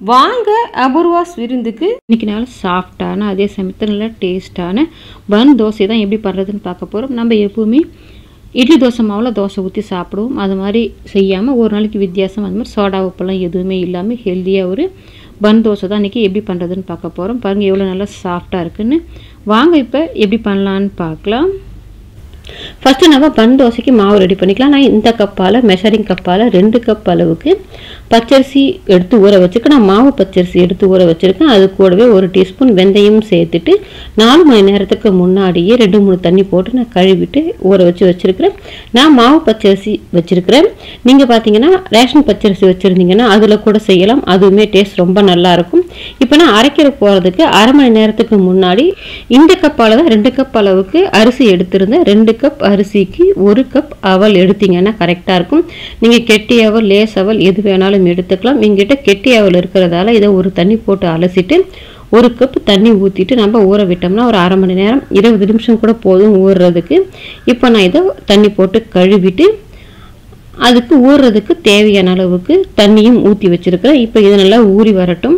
வாங்க அபூர்வாஸ் விருந்துக்கு இன்னைக்கு நாள் சாஃப்டான அதே சமயத்தில் நல்லா டேஸ்டான பன் தோசை தான் எப்படி பண்ணுறதுன்னு பார்க்க போகிறோம் நம்ம எப்பவுமே இட்லி தோசை மாவில் தோசை ஊற்றி சாப்பிடுவோம் அது மாதிரி செய்யாமல் ஒரு நாளைக்கு வித்தியாசம் அந்த மாதிரி சோடா உப்பெல்லாம் எதுவுமே இல்லாமல் ஹெல்த்தியாக ஒரு பன் தோசை தான் இன்றைக்கி எப்படி பண்ணுறதுன்னு பார்க்க போகிறோம் பாருங்கள் எவ்வளோ நல்லா சாஃப்டாக இருக்குன்னு வாங்க இப்போ எப்படி பண்ணலான்னு பார்க்கலாம் ஃபஸ்ட்டு நம்ம பன் தோசைக்கு மாவு ரெடி பண்ணிக்கலாம் நான் இந்த கப்பால் மெஷரிங் கப்பால் ரெண்டு கப் அளவுக்கு பச்சரிசி எடுத்து ஊற வச்சுருக்கேன் நான் மாவு பச்சரிசி எடுத்து ஊற வச்சுருக்கேன் அது கூடவே ஒரு டீஸ்பூன் வெந்தயம் சேர்த்துட்டு நாலு மணி நேரத்துக்கு முன்னாடியே ரெண்டு மூணு தண்ணி போட்டு நான் கழுவிட்டு ஊற வச்சு வச்சுருக்கிறேன் நான் மாவு பச்சரிசி வச்சுருக்கிறேன் நீங்கள் பார்த்தீங்கன்னா ரேஷன் பச்சரிசி வச்சுருந்தீங்கன்னா அதில் கூட செய்யலாம் அதுவுமே டேஸ்ட் ரொம்ப நல்லாயிருக்கும் இப்போ நான் அரைக்கிற போகிறதுக்கு அரை மணி நேரத்துக்கு முன்னாடி இந்த கப்பால் தான் ரெண்டு கப் அளவுக்கு அரிசி எடுத்திருந்தேன் ரெண்டு கப் அரிசிக்கு ஒரு கப் அவல் எடுத்தீங்கன்னா கரெக்டாக இருக்கும் நீங்கள் கெட்டி அவல் லேஸ் அவல் எது வேணாலும் எடுத்துக்கலாம் எங்கிட்ட கெட்டி அவல் இருக்கிறதால இதை ஒரு தண்ணி போட்டு அலசிட்டு ஒரு கப் தண்ணி ஊற்றிட்டு நம்ம ஊற விட்டோம்னா ஒரு அரை மணி நேரம் இருபது நிமிஷம் கூட போதும் ஊறுறதுக்கு இப்போ நான் இதை தண்ணி போட்டு கழுவிட்டு அதுக்கு ஊறுறதுக்கு தேவையான அளவுக்கு தண்ணியும் ஊற்றி வச்சுருக்கிறேன் இப்போ இது நல்லா ஊறி வரட்டும்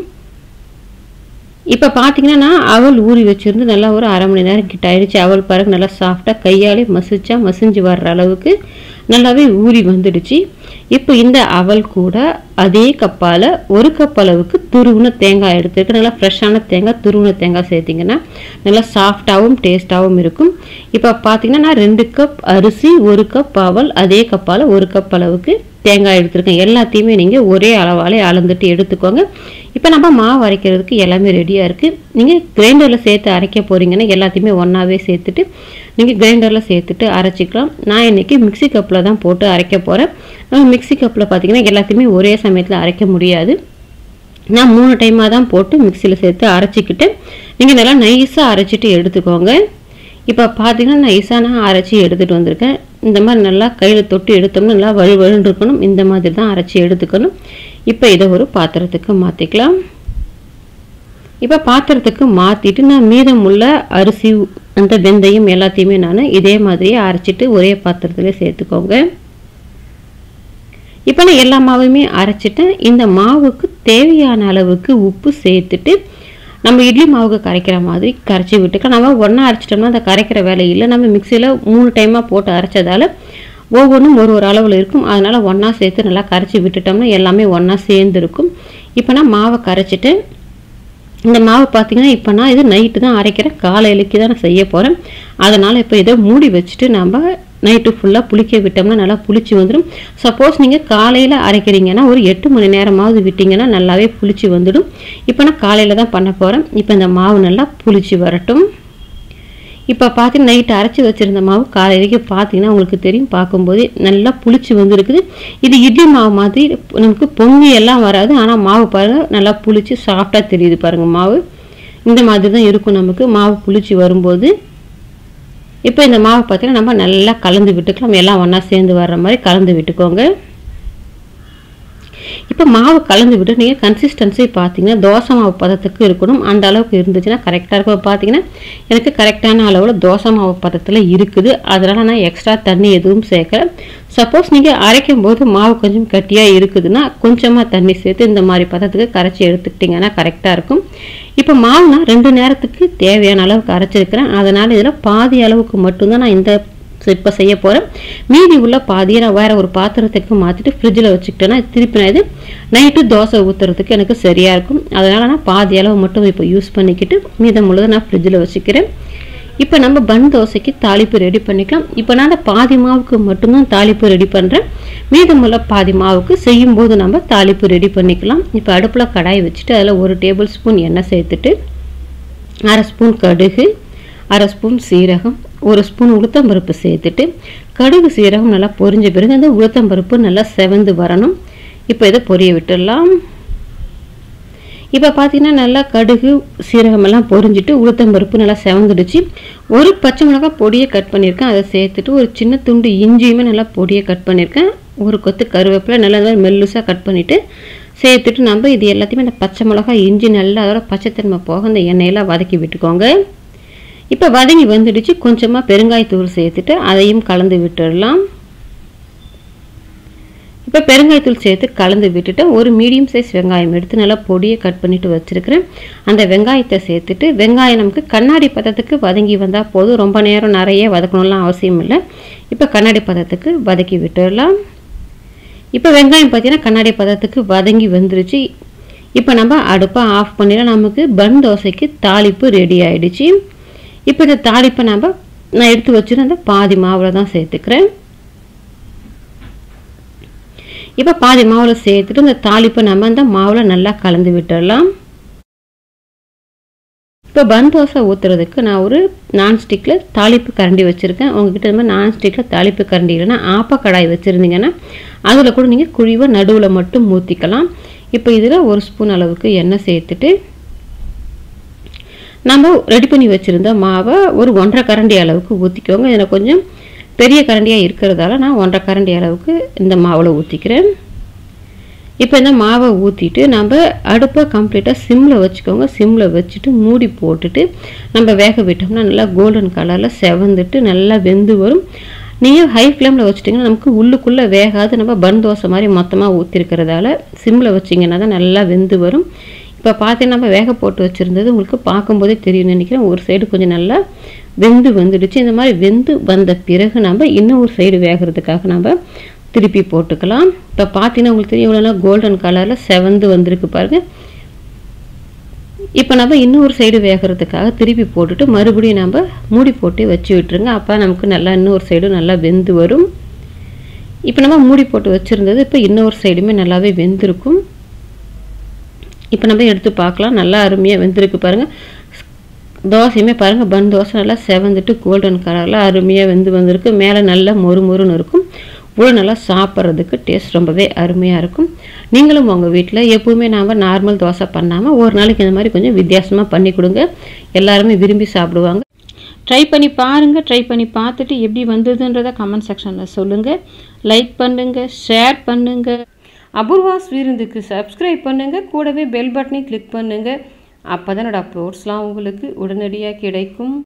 இப்போ பார்த்தீங்கன்னா நான் அவல் ஊறி வச்சுருந்து நல்லா ஒரு அரை மணி நேரம் கிட்ட ஆயிடுச்சு அவல் பாருங்க நல்லா சாஃப்டாக கையாலே மசிச்சா மசிஞ்சு வர்ற அளவுக்கு நல்லாவே ஊறி வந்துடுச்சு இப்போ இந்த அவல் கூட அதே கப்பால் ஒரு கப் அளவுக்கு துருவின தேங்காய் எடுத்துருக்கு நல்லா ஃப்ரெஷ்ஷான தேங்காய் துருவின தேங்காய் சேர்த்திங்கன்னா நல்லா சாஃப்டாகவும் டேஸ்ட்டாகவும் இருக்கும் இப்போ பார்த்தீங்கன்னா நான் ரெண்டு கப் அரிசி ஒரு கப் அவல் அதே கப்பால் ஒரு கப் அளவுக்கு தேங்காய் எடுத்துருக்கேன் எல்லாத்தையுமே நீங்கள் ஒரே அளவாலே அளந்துட்டு எடுத்துக்கோங்க இப்போ நம்ம மாவு அரைக்கிறதுக்கு எல்லாமே ரெடியாக இருக்குது நீங்கள் கிரைண்டரில் சேர்த்து அரைக்க போகிறீங்கன்னா எல்லாத்தையுமே ஒன்றாவே சேர்த்துட்டு நீங்கள் கிரைண்டரில் சேர்த்துட்டு அரைச்சிக்கலாம் நான் இன்றைக்கி மிக்சி கப்பில் தான் போட்டு அரைக்க போகிறேன் நம்ம மிக்சி கப்பில் பார்த்தீங்கன்னா எல்லாத்தையுமே ஒரே சமயத்தில் அரைக்க முடியாது நான் மூணு டைமாக தான் போட்டு மிக்சியில் சேர்த்து அரைச்சிக்கிட்டு நீங்கள் நல்லா நைஸாக அரைச்சிட்டு எடுத்துக்கோங்க இப்போ பார்த்தீங்கன்னா நைஸாக நான் அரைச்சி எடுத்துகிட்டு வந்திருக்கேன் இந்த மாதிரி நல்லா கையில் தொட்டு எடுத்தோம்னா நல்லா வழு வழுன்னு இருக்கணும் இந்த மாதிரி தான் அரைச்சி எடுத்துக்கணும் இப்போ இதை ஒரு பாத்திரத்துக்கு மாற்றிக்கலாம் இப்போ பாத்திரத்துக்கு மாற்றிட்டு நான் மீதமுள்ள அரிசி அந்த வெந்தயம் எல்லாத்தையுமே நான் இதே மாதிரியே அரைச்சிட்டு ஒரே பாத்திரத்துல சேர்த்துக்கோங்க இப்போ நான் எல்லா மாவையுமே அரைச்சிட்டேன் இந்த மாவுக்கு தேவையான அளவுக்கு உப்பு சேர்த்துட்டு நம்ம இட்லி மாவுக்கு கரைக்கிற மாதிரி கரைச்சி விட்டுக்கலாம் நம்ம ஒன்றா அரைச்சிட்டோம்னா அந்த கரைக்கிற வேலை இல்லை நம்ம மிக்சியில் மூணு டைமாக போட்டு அரைச்சதால ஒவ்வொன்றும் ஒரு ஒரு அளவில் இருக்கும் அதனால் ஒன்றா சேர்த்து நல்லா கரைச்சி விட்டுட்டோம்னா எல்லாமே ஒன்றா சேர்ந்து இருக்கும் இப்போ நான் மாவை கரைச்சிட்டு இந்த மாவு பார்த்தீங்கன்னா இப்போ நான் இது நைட்டு தான் அரைக்கிறேன் காலையிலக்கு தான் நான் செய்ய போகிறேன் அதனால் இப்போ இதை மூடி வச்சுட்டு நம்ம நைட்டு ஃபுல்லாக புளிக்க விட்டோம்னா நல்லா புளிச்சு வந்துடும் சப்போஸ் நீங்கள் காலையில் அரைக்கிறீங்கன்னா ஒரு எட்டு மணி நேரமாவது விட்டிங்கன்னா நல்லாவே புளிச்சு வந்துடும் இப்போ நான் காலையில் தான் பண்ண போகிறேன் இப்போ இந்த மாவு நல்லா புளிச்சு வரட்டும் இப்போ பார்த்தீங்கன்னா நைட்டு அரைச்சி வச்சுருந்த மாவு காலையிலேக்கு பார்த்தீங்கன்னா உங்களுக்கு தெரியும் பார்க்கும்போது நல்லா புளிச்சு வந்துருக்குது இது இட்லி மாவு மாதிரி நமக்கு பொங்கி எல்லாம் வராது ஆனால் மாவு பாருங்கள் நல்லா புளிச்சு சாஃப்டாக தெரியுது பாருங்கள் மாவு இந்த மாதிரி தான் இருக்கும் நமக்கு மாவு புளிச்சு வரும்போது இப்போ இந்த மாவு பார்த்தீங்கன்னா நம்ம நல்லா கலந்து விட்டுக்கலாம் எல்லாம் ஒன்றா சேர்ந்து வர்ற மாதிரி கலந்து விட்டுக்கோங்க இப்போ மாவு கலந்து விட்டு நீங்கள் கன்சிஸ்டன்சி பார்த்தீங்கன்னா தோசை மாவு பதத்துக்கு இருக்கணும் அந்த அளவுக்கு இருந்துச்சுன்னா கரெக்டாக இருக்கும் பார்த்தீங்கன்னா எனக்கு கரெக்டான அளவில் தோசை மாவு பதத்தில் இருக்குது அதனால் நான் எக்ஸ்ட்ரா தண்ணி எதுவும் சேர்க்கல சப்போஸ் நீங்கள் அரைக்கும் போது மாவு கொஞ்சம் கட்டியாக இருக்குதுன்னா கொஞ்சமாக தண்ணி சேர்த்து இந்த மாதிரி பதத்துக்கு கரைச்சி எடுத்துக்கிட்டிங்கன்னா கரெக்டாக இருக்கும் இப்போ மாவு நான் ரெண்டு நேரத்துக்கு தேவையான அளவுக்கு அரைச்சிருக்கிறேன் அதனால் இதில் பாதி அளவுக்கு மட்டும்தான் நான் இந்த இப்போ செய்ய போகிறேன் மீதி உள்ள பாதியை நான் வேறு ஒரு பாத்திரத்துக்கு மாற்றிட்டு ஃப்ரிட்ஜில் வச்சுக்கிட்டேன்னா திருப்பி நான் இது நைட்டு தோசை ஊற்றுறதுக்கு எனக்கு சரியாக இருக்கும் அதனால் நான் பாதி அளவு மட்டும் இப்போ யூஸ் பண்ணிக்கிட்டு மீதம் உள்ளதை நான் ஃப்ரிட்ஜில் வச்சுக்கிறேன் இப்போ நம்ம பன் தோசைக்கு தாளிப்பு ரெடி பண்ணிக்கலாம் இப்போ நான் அந்த பாதி மாவுக்கு மட்டும்தான் தாளிப்பு ரெடி பண்ணுறேன் மீதமுள்ள பாதி மாவுக்கு செய்யும்போது நம்ம தாளிப்பு ரெடி பண்ணிக்கலாம் இப்போ அடுப்பில் கடாய் வச்சுட்டு அதில் ஒரு டேபிள் ஸ்பூன் எண்ணெய் சேர்த்துட்டு அரை ஸ்பூன் கடுகு அரை ஸ்பூன் சீரகம் ஒரு ஸ்பூன் உளுத்தம்பருப்பு சேர்த்துட்டு கடுகு சீரகம் நல்லா பொரிஞ்ச பிறகு அந்த உளுத்தம்பருப்பு நல்லா செவந்து வரணும் இப்போ இதை பொரிய விட்டுடலாம் இப்போ பார்த்தீங்கன்னா நல்லா கடுகு சீரகமெல்லாம் பொரிஞ்சிட்டு உளுத்தம்பருப்பு நல்லா செவந்துடுச்சு ஒரு பச்சை மிளகாய் பொடியை கட் பண்ணியிருக்கேன் அதை சேர்த்துட்டு ஒரு சின்ன துண்டு இஞ்சியுமே நல்லா பொடியை கட் பண்ணியிருக்கேன் ஒரு கொத்து கருவேப்பிலை நல்லா மெல்லுசாக கட் பண்ணிவிட்டு சேர்த்துட்டு நம்ம இது எல்லாத்தையுமே இந்த பச்சை மிளகாய் இஞ்சி நல்லா அதோட பச்சைத்தன்மை போக இந்த எண்ணெயெல்லாம் வதக்கி விட்டுக்கோங்க இப்போ வதங்கி வந்துடுச்சு கொஞ்சமாக பெருங்காயத்தூள் சேர்த்துட்டு அதையும் கலந்து விட்டுடலாம் இப்போ பெருங்காயத்தூள் சேர்த்து கலந்து விட்டுட்டு ஒரு மீடியம் சைஸ் வெங்காயம் எடுத்து நல்லா பொடியை கட் பண்ணிட்டு வச்சுருக்கிறேன் அந்த வெங்காயத்தை சேர்த்துட்டு வெங்காயம் நமக்கு கண்ணாடி பதத்துக்கு வதங்கி வந்தால் போதும் ரொம்ப நேரம் நிறைய வதக்கணும்லாம் அவசியம் இல்லை இப்போ கண்ணாடி பதத்துக்கு வதக்கி விட்டுடலாம் இப்போ வெங்காயம் பார்த்தீங்கன்னா கண்ணாடி பதத்துக்கு வதங்கி வந்துருச்சு இப்போ நம்ம அடுப்பை ஆஃப் பண்ணிடலாம் நமக்கு பன் தோசைக்கு தாளிப்பு ரெடி ஆயிடுச்சு இப்போ இந்த தாளிப்பை நம்ம நான் எடுத்து வச்சுருந்த பாதி மாவில் தான் சேர்த்துக்கிறேன் இப்போ பாதி மாவில் சேர்த்துட்டு இந்த தாளிப்பை நம்ம அந்த மாவில் நல்லா கலந்து விட்டுடலாம் இப்போ பன் தோசை ஊற்றுறதுக்கு நான் ஒரு நான்ஸ்டிக்கில் தாளிப்பு கரண்டி வச்சுருக்கேன் உங்ககிட்ட இந்த மாதிரி நான்ஸ்டிக்கில் தாளிப்பு கரண்டி இல்லைன்னா ஆப்ப கடாய் வச்சுருந்தீங்கன்னா அதில் கூட நீங்கள் குழிவை நடுவில் மட்டும் ஊற்றிக்கலாம் இப்போ இதில் ஒரு ஸ்பூன் அளவுக்கு எண்ணெய் சேர்த்துட்டு நம்ம ரெடி பண்ணி வச்சுருந்த மாவை ஒரு ஒன்றரை கரண்டி அளவுக்கு ஊற்றிக்கோங்க இதில் கொஞ்சம் பெரிய கரண்டியாக இருக்கிறதால நான் ஒன்றரை கரண்டி அளவுக்கு இந்த மாவில் ஊற்றிக்கிறேன் இப்போ இந்த மாவை ஊற்றிட்டு நம்ம அடுப்பை கம்ப்ளீட்டாக சிம்மில் வச்சுக்கோங்க சிம்மில் வச்சுட்டு மூடி போட்டுட்டு நம்ம வேக விட்டோம்னா நல்லா கோல்டன் கலரில் செவந்துட்டு நல்லா வெந்து வரும் நீங்கள் ஹை ஃப்ளேமில் வச்சுட்டிங்கன்னா நமக்கு உள்ளுக்குள்ளே வேகாது நம்ம பன் தோசை மாதிரி மொத்தமாக ஊற்றிருக்கிறதால சிம்மில் வச்சிங்கன்னா தான் நல்லா வெந்து வரும் இப்போ பார்த்தீங்கன்னா நம்ம வேக போட்டு வச்சுருந்தது உங்களுக்கு பார்க்கும்போதே தெரியும் நினைக்கிறேன் ஒரு சைடு கொஞ்சம் நல்லா வெந்து வந்துடுச்சு இந்த மாதிரி வெந்து வந்த பிறகு நம்ம இன்னும் ஒரு சைடு வேகிறதுக்காக நம்ம திருப்பி போட்டுக்கலாம் இப்போ பார்த்தீங்கன்னா உங்களுக்கு தெரியும் இவ்வளோ கோல்டன் கலரில் செவந்து வந்திருக்கு பாருங்கள் இப்போ நம்ம இன்னொரு சைடு வேகிறதுக்காக திருப்பி போட்டுட்டு மறுபடியும் நம்ம மூடி போட்டு வச்சு விட்டுருங்க அப்போ நமக்கு நல்லா இன்னொரு சைடும் நல்லா வெந்து வரும் இப்போ நம்ம மூடி போட்டு வச்சுருந்தது இப்போ இன்னொரு சைடுமே நல்லாவே வெந்திருக்கும் இப்போ நம்ம எடுத்து பார்க்கலாம் நல்லா அருமையாக வெந்திருக்கு பாருங்கள் தோசையுமே பாருங்கள் பன் தோசை நல்லா செவந்துட்டு கோல்டன் கலரில் அருமையாக வெந்து வந்திருக்கு மேலே நல்லா மொறு மொறுன்னு இருக்கும் இவ்வளோ நல்லா சாப்பிட்றதுக்கு டேஸ்ட் ரொம்பவே அருமையாக இருக்கும் நீங்களும் உங்கள் வீட்டில் எப்பவுமே நாம் நார்மல் தோசை பண்ணாமல் ஒரு நாளைக்கு இந்த மாதிரி கொஞ்சம் வித்தியாசமாக பண்ணி கொடுங்க எல்லாருமே விரும்பி சாப்பிடுவாங்க ட்ரை பண்ணி பாருங்கள் ட்ரை பண்ணி பார்த்துட்டு எப்படி வந்ததுன்றதை கமெண்ட் செக்ஷனில் சொல்லுங்கள் லைக் பண்ணுங்கள் ஷேர் பண்ணுங்கள் அபூர்வாஸ் விருந்துக்கு சப்ஸ்கிரைப் பண்ணுங்கள் கூடவே பெல் பட்டனை கிளிக் பண்ணுங்கள் அப்போ தான் என்னோடய அப்லோட்ஸ்லாம் உங்களுக்கு உடனடியாக கிடைக்கும்